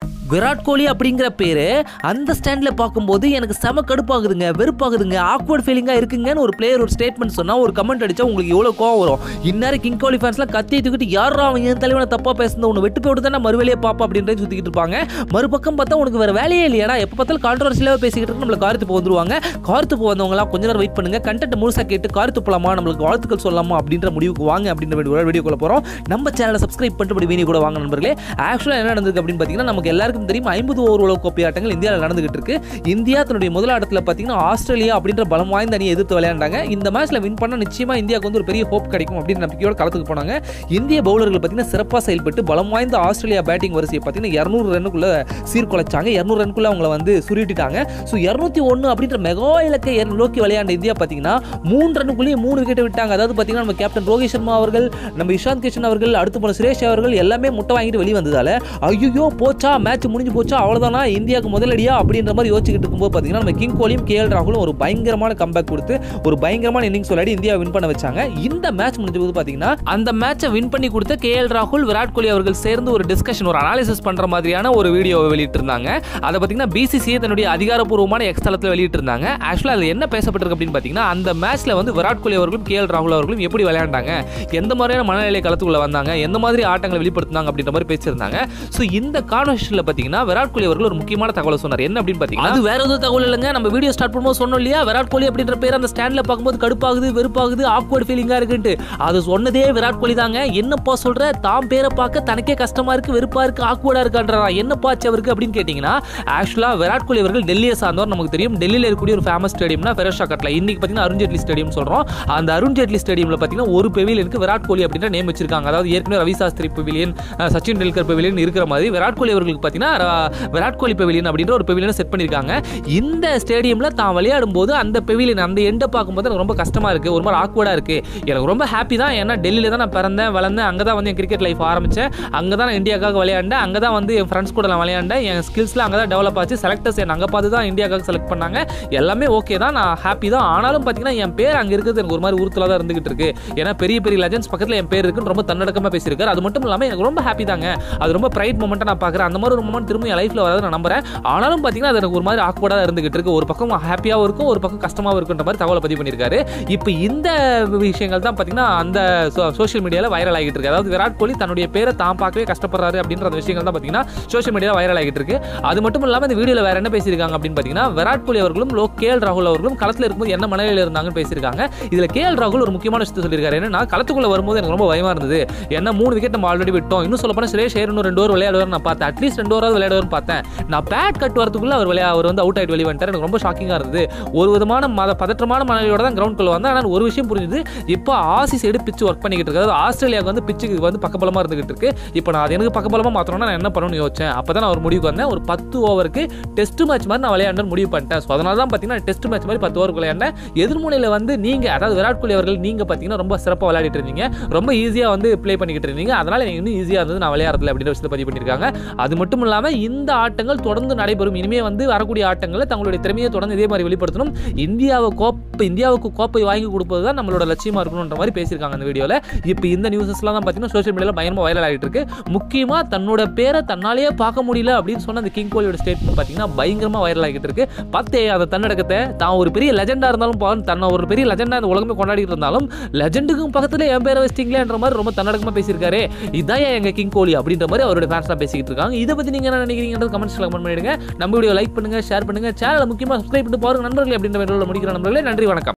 விராட் கோலி அப்படிங்கிற பேரு அந்த ஸ்டாண்ட்ல பார்க்கும்போது எனக்கு செம கடுப்பாகுதுங்க வெறுப்பாகுதுங்க ஆக்வர்ட் ஃபீலிங்கா இருக்குங்கன்னு ஒரு பிளேயர் ஒரு ஸ்டேட்மெண்ட் சொன்னா ஒரு கமெண்ட் அடிச்சா உங்களுக்கு எவ்வளவு கோவம் வரும் இந்நேரம் கிங் கோலி ஃபேன்ஸ்லாம் கத்தி தூக்கிட்டு யாரா அவன் என் தலைவனை தப்பா பேசுனது உன்னை வெட்டு போட்டு தான் மறுவேலையே பாப்பா அப்படின்றது சுத்திக்கிட்டு இருப்பாங்க மறுபக்கம் பார்த்தா உனக்கு வேற வேலையே இல்லையாடா எப்ப பார்த்தாலும் கான்ட்ரவர்சியிலாக பேசிக்கிட்டு இருக்கு நம்மள கார்த்து போ வந்துருவாங்க கார்த்து போ வந்தவங்களாம் கொஞ்ச நேரம் வெயிட் பண்ணுங்க கண்டென்ட் முழுசா கேட்டு கார்த்து போலாமா நம்மளுக்கு வாழ்த்துக்கள் சொல்லலாமா அப்படின்ற முடிவுக்கு வாங்க அப்படின்ற வீடியோ வீடியோக்குள்ள போறோம் நம்ம சேனலை சப்ஸ்கிரைப் பண்ணிட்டு இப்படி வீடியோ கூட வாங்க நண்பர்களே ஆக்சுவலாக என்ன நடந்தது அப்படின்னு பார்த்தீங்கன்னா நமக்கு எல்லாருக்கும் தெரியும் ஐம்பது ஓவர் உலக கோப்பை ஆட்டங்கள் இந்தியாவில் நடந்துகிட்டு இருக்கு இந்தியா தன்னுடைய முதல் ஆட்டத்தில் பார்த்தீங்கன்னா ஆஸ்திரேலியா அப்படின்ற பலம் வாய்ந்த அணியை எதிர்த்து விளையாண்டாங்க இந்த மேட்ச்ல வின் பண்ண நிச்சயமா இந்தியாவுக்கு வந்து ஒரு பெரிய ஹோப் கிடைக்கும் அப்படின்னு நம்பிக்கையோட களத்துக்கு போனாங்க இந்திய பவுலர்கள் பார்த்தீங்கன்னா சிறப்பாக செயல்பட்டு பலம் வாய்ந்த ஆஸ்திரேலியா பேட்டிங் வரிசையை பார்த்தீங்கன்னா இரநூறு ரன்னுக்குள்ள சீர்குலைச்சாங்க இரநூறு ரன்குள்ள அவங்கள வந்து சுருட்டிட்டாங்க ஸோ இரநூத்தி ஒன்று அப்படின்ற மெகா இலக்கை எர் நோக்கி விளையாண்ட இந்தியா பார்த்தீங்கன்னா மூணு ரன்னுக்குள்ளேயே மூணு விக்கெட் விட்டாங்க அதாவது பார்த்தீங்கன்னா நம்ம கேப்டன் ரோஹித் சர்மா அவர்கள் நம்ம இஷாந்த் கிஷன் அவர்கள் அடுத்து போன சுரேஷ் அவர்கள் எல்லாமே முட்டை வாங்கிட்டு வெளியே வந்ததால ஐயோ போச்சா மேட்ச் முடிஞ்சு போச்சா அவ்வளோதானா இந்தியாவுக்கு முதலடியா அப்படின்ற மாதிரி யோசிச்சுக்கிட்டு இருக்கும்போது பார்த்தீங்கன்னா நம்ம கிங் கோலியும் கே எல் ராகுலும் ஒரு பயங்கரமான கம்பேக் கொடுத்து ஒரு பயங்கரமான இன்னிங்ஸ் விளையாடி இந்தியா வின் பண்ண வச்சாங்க இந்த மேட்ச் முடிஞ்ச போது பார்த்தீங்கன்னா அந்த மேட்சை வின் பண்ணி கொடுத்த கே எல் ராகுல் விராட் கோலி அவர்கள் சேர்ந்து ஒரு டிஸ்கஷன் ஒரு அனாலிசிஸ் பண்ற மாதிரியான ஒரு வீடியோவை வெளியிட்டிருந்தாங்க அதை பார்த்தீங்கன்னா பிசிசிஐ தன்னுடைய அதிகாரப்பூர்வமான எக்ஸ் தளத்தில் வெளியிட்டிருந்தாங்க ஆக்சுவலாக அதில் என்ன பேசப்பட்டிருக்கு அப்படின்னு பார்த்தீங்கன்னா அந்த மேட்ச்ல வந்து விராட் கோலி அவர்களும் கே எல் ராகுல் அவர்களும் எப்படி விளையாண்டாங்க எந்த மாதிரியான மனநிலை களத்துக்குள்ள வந்தாங்க எந்த மாதிரி ஆட்டங்களை வெளிப்படுத்தினாங்க அப்படின்ற மாதிரி பேசியிருந்தாங்க ஸோ இந்த கான்வர்சேஷனில் பார்த்தீங்கன்னா விராட் கோலி அவர்கள் ஒரு முக்கியமான தகவலை சொன்னார் என்ன அப்படின்னு பார்த்தீங்கன்னா அது வேற எதுவும் தகவல் இல்லைங்க நம்ம வீடியோ ஸ்டார்ட் பண்ணும்போது சொன்னோம் இல்லையா விராட் கோலி அப்படின்ற பேர் அந்த ஸ்டாண்ட்ல பார்க்கும்போது கடுப்பாகுது வெறுப்பாகுது ஆக்வர்ட் ஃபீலிங்கா இருக்குன்ட்டு அது சொன்னதே விராட் கோலி தாங்க என்னப்பா சொல்ற தாம் பேரை பார்க்க தனக்கே கஷ்டமா இருக்கு வெறுப்பா இருக்கு ஆக்வர்டா இருக்கான்றா என்னப்பா ஆச்சு அவருக்கு அப்படின்னு கேட்டீங்கன்னா ஆக்சுவலா விராட் கோலி அவர்கள் டெல்லியை சார்ந்தவர் நமக்கு தெரியும் டெல்லியில் இருக்கக்கூடிய ஒரு ஃபேமஸ் ஸ்டேடியம்னா ஃபெரோஷா கட்ல இன்னைக்கு பார்த்தீங்கன்னா அருண் ஜேட்லி ஸ்டேடியம் சொல்றோம் அந்த அருண் ஜேட்லி ஸ்டேடியம்ல பார்த்தீங்கன்னா ஒரு பெவிலியனுக்கு விராட் கோலி அப்படின்ற நேம் வச்சிருக்காங்க அதாவது ஏற்கனவே Ravi Shastri pavilion ah, Sachin Tendulkar pavilion இருக்கிற மாதிரி விராட் கோலி அவர்களுக்கு பார்த்தீங்கன்னா ர- விராட் கோலி பெவிலியன் அப்படின்ற ஒரு பெவிலியனை செட் பண்ணியிருக்காங்க இந்த ஸ்டேடியம்ல தான் விளையாடும் போது அந்த பெவிலியன் அந்த எண்டை பார்க்கும்போது எனக்கு ரொம்ப கஷ்டமா இருக்கு ஒரு மாதிரி ஆக்வர்டா இருக்கு எனக்கு ரொம்ப ஹாப்பி தான் ஏன்னா டெல்லியில தான் நான் பிறந்தேன் வளர்ந்தேன் அங்கே தான் வந்து என் கிரிக்கெட் லைஃப் ஆரம்பிச்சேன் அங்கே தான் நான் இந்தியாக்காக விளையாண்டேன் அங்கே தான் வந்து என் ஃப்ரெண்ட்ஸ் கூட நான் விளையாண்டேன் என் ஸ்கில்ஸ்லாம் அங்கே தான் டெவலப் ஆச்சு செலக்டர்ஸ் என்ன அங்கே பார்த்து தான் இந்தியாக்காக செலக்ட் பண்ணாங்க எல்லாமே ஓகே தான் நான் ஹாப்பி தான் ஆனாலும் பார்த்தீங்கன்னா என் பேர் அங்கே இருக்கிறது எனக்கு ஒரு மாதிரி உறுத்தலாக தான் இருந்துகிட்டு இருக்கு ஏன்னா பெரிய பெரிய லெஜன்ஸ் பக்கத்தில் என் பேர் இருக்குன்னு ரொம்ப தன்னடக்கமாக பேசியிருக்காரு அது மட்டும் இல்லாமல் எனக்கு ரொம்ப ஹாப்பி தாங்க அது ரொம்ப ப்ரைட் மூமெண்ட்டாக நான் பார்க்குறேன் அந்த மாதிரி ஒரு மூமெண்ட் திரும்ப என் லைஃப்பில் வராது நான் நம்புறேன் ஆனாலும் பார்த்தீங்கன்னா அது எனக்கு ஒரு மாதிரி ஆக்வர்டாக இருந்துகிட்டு இருக்கு ஒரு பக்கம் ஹாப்பியாகவும் இருக்கும் ஒரு பக்கம் கஷ்டமாகவும் இருக்குன்ற மாதிரி தகவலை பதிவு பண்ணியிருக்காரு இப்போ இந்த விஷயங்கள் தான் பார்த்தீங்கன்னா அந்த சோஷியல் மீடியாவில் வைரல் ஆகிட்டு இருக்கு அதாவது விராட் கோலி தன்னுடைய பேரை தான் பார்க்கவே கஷ்டப்படுறாரு அப்படின்ற அந்த விஷயங்கள் தான் பார்த்தீங்கன்னா சோஷியல் மீடியாவில் வைரல் ஆகிட்டு இருக்கு அது மட்டும் இல்லாமல் இந்த வீடியோவில் வேற என்ன பேசியிருக்காங்க அப்படின்னு பார்த்தீங்கன்னா விராட் கோலி அவர்களும் லோ கே எல் ராகுல் அவர்களும் களத்தில் இருக்கும்போது என்ன மனநிலையில் இருந்தாங்கன்னு பேசியிருக்காங்க இதில் கே எல் ராகுல் ஒரு முக்கியமான விஷயத்தை சொல்லியிருக்காரு என்னன்னா களத்துக்குள்ள வரும்போது எனக்கு ரொம்ப பயமா இருந்தது என்ன மூணு விக்கெட் நம்ம ஆல்ரெடி விட்டோம் இன்னும் சொல்ல போனால் சுரேஷ் ஐயர் இன்னும் ரெண்டு ஓவர் விளையாடுவார் நான் பார்த்தேன் அட்லீஸ்ட் ரெண்டு ஓவராவது விளையாடுவார்னு பார்த்தேன் நான் பேட் கட் வரதுக்குள்ள அவர் விளையா அவர் வந்து அவுட் ஆயிட்டு வெளியே வந்துட்டார் எனக்கு ரொம்ப ஷாக்கிங்காக இருந்தது ஒரு விதமான மத பதற்றமான மனநிலையோட தான் கிரவுண்ட்குள்ள வந்தேன் ஆனால் ஒரு விஷயம் புரிஞ்சுது இப்போ ஆசி சைடு பிச்சு ஒர்க் பண்ணிக்கிட்டு இருக்கு அதாவது ஆஸ்திரேலியாவுக்கு வந்து பிச்சுக்கு வந்து பக்கபலமாக இருந்துகிட்டு இருக்கு இப்போ நான் அது எனக்கு பக்கபலமாக மாற்றணும்னா நான் என்ன பண்ணணும்னு யோசிச்சேன் அப்போ தான் நான் ஒரு முடிவுக்கு வந்தேன் ஒரு பத்து ஓவருக்கு டெஸ்ட் மேட்ச் மாதிரி நான் விளையாண்டு முடிவு பண்ணிட்டேன் ஸோ அதனால தான் பார்த்தீங்கன்னா டெஸ்ட் மேட்ச் மாதிரி பத்து ஓவருக்கு விளையாண்டேன் எதிர்முனையில் வந்து நீங்கள் அதாவது விராட் கோலி அவர்கள் நீங்கள் பார்த்தீங்கன்னா ரொம்ப சிறப்பாக விளையாடிட்டு இருந்தீங்க ரொம்ப ஈஸியாக வந்து ப்ளே பண்ணிக்கிட்டு இருந்தீங்க அதனால எனக்கு இன்னும் ஈஸியாக இருந்தது நான் விளையாடுறதுல அப்படின்ற விஷயத்தை பதிவு பண்ணியிருக்காங்க அது மட்டும் இல்லாமல் இந்த ஆட்டங்கள் தொடர்ந்து நடைபெறும் இனிமே வந்து வரக்கூடிய ஆட்டங்களை தங்களுடைய திறமையை தொடர்ந்து இதே மாதிரி வெளிப்படுத்தணும் இந்தியாவை கோப்பை இந்தியாவுக்கு கோப்பை வாங்கி கொடுப்பது தான் நம்மளோட லட்சியமா இருக்கணுன்ற மாதிரி பேசியிருக்காங்க அந்த வீடியோவில் இப்போ இந்த நியூஸஸ்லாம் தான் பார்த்தீங்கன்னா சோஷியல் மீடியாவில் பயங்கரமாக வைரல் ஆகிட்டு இருக்கு முக்கியமாக தன்னோட பேரை தன்னாலேயே பார்க்க முடியல அப்படின்னு சொன்ன அந்த கிங் கோலியோட ஸ்டேட்மெண்ட் பார்த்தீங்கன்னா பயங்கரமாக வைரல் ஆகிட்டு இருக்கு பார்த்தே அந்த தன்னடக்கத்தை தான் ஒரு பெரிய லெஜெண்டாக இருந்தாலும் பாருங்க, தன்னை ஒரு பெரிய லெஜெண்டாக இந்த உலகமே கொண்டாடிட்டு இருந்தாலும் லெஜெண்டுக்கும் பக்கத்துல என் பேரை வச்சிட்டீங்களேன்ற மாதிரி ரொம்ப தன்னடக்கமாக பேசியிருக்காரு இதான் எங்க கிங் கோலி அப்படின்ற மாதிரி அவரோட ஃபேன்ஸ்லாம் பேசிக்கிட்டு இருக்காங்க இதை பற்றி நீங்கள் என்ன நினைக்கிறீங்கன்றது கமெண்ட்ஸ்ல கமெண்ட் பண்ணிடுங்க நம்ம வீடியோ லைக் பண்ணுங்க ஷேர் பண்ணுங்க சேனலை முக்கியமாக சப்ஸ்கிரைப் பண்ணிட்டு பாருங்க நண்பர்களே அப்படின்ற மாதிரி முடிக்கிற நண்பர்களே நன்றி வணக்கம்